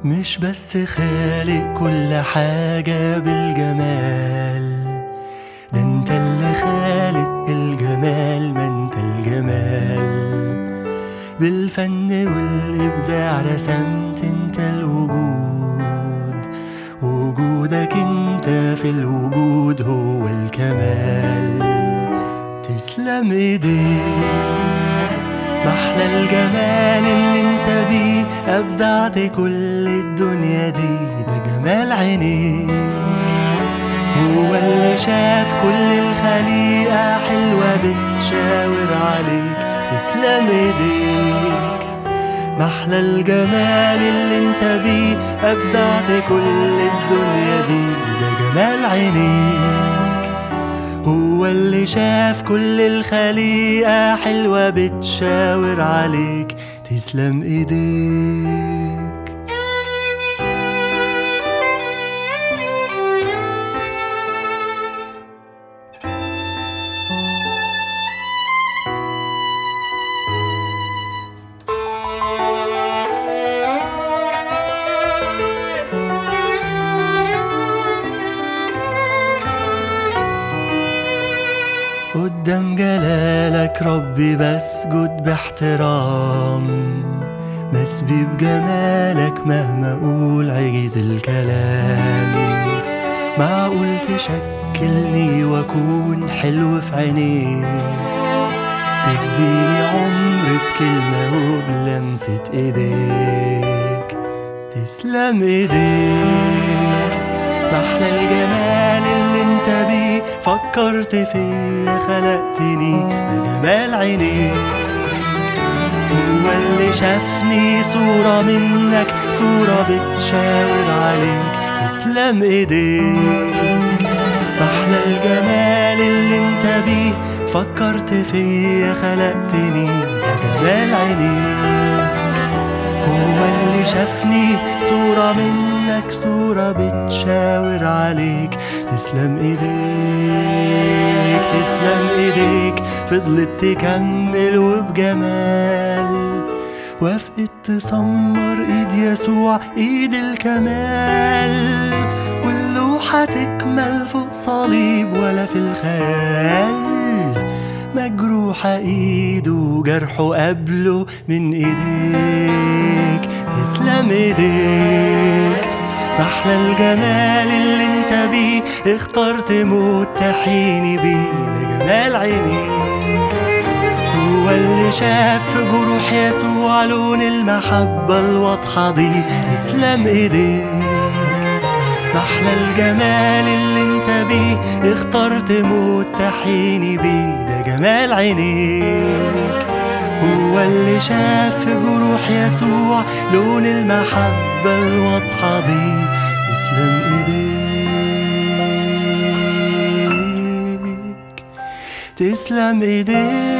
مش بس خالق كل حاجة بالجمال ده انت اللي خالق الجمال ما انت الجمال بالفن والإبداع رسمت انت الوجود وجودك انت في الوجود هو الكمال تسلم ايديك محلى الجمال اللي انت بيه ابدعت كل الدنيا دي ده جمال عينيك هو اللي شاف كل الخليقة حلوة بتشاور عليك تسلم ايديك محلى الجمال اللي انت بيه ابدعت كل الدنيا دي ده جمال عينيك هو اللي شاف كل الخليقة حلوة بتشاور عليك تسلم ايديك قدام جلالك ربي بسجد باحترام مسبي بجمالك مهما اقول عجز الكلام معقول تشكلني واكون حلو في عينيك تديني عمر بكلمة وبلمسة ايديك تسلم ايديك محلى الجمال اللي انت بيه فكرت فيا خلقتني ده جمال عينيك هو اللي شافني صورة منك صورة بتشاور عليك تسلم ايديك محلى الجمال اللي انت بيه فكرت فيا خلقتني ده جمال عينيك هو اللي شافني صورة منك صورة بتشاور عليك تسلم ايديك تسلم ايديك فضلت تكمل وبجمال وافقت تسمر ايد يسوع ايد الكمال واللوحة تكمل فوق صليب ولا في الخيال مجروحة ايده وجرحه قبله من ايديك تسلم ايديك محلى الجمال اللي انت بيه اخترت موت تحيني بيه ده جمال عينيك هو اللي شاف في جروح يسوع لون المحبة الواضحة دي تسلم ايديك محلى الجمال اللي انت بيه اخترت موت تحيني بيه ده جمال عينيك هو اللي شاف في جروح يسوع لون المحبة الواضحة دي تسلم ايديك تسلم ايديك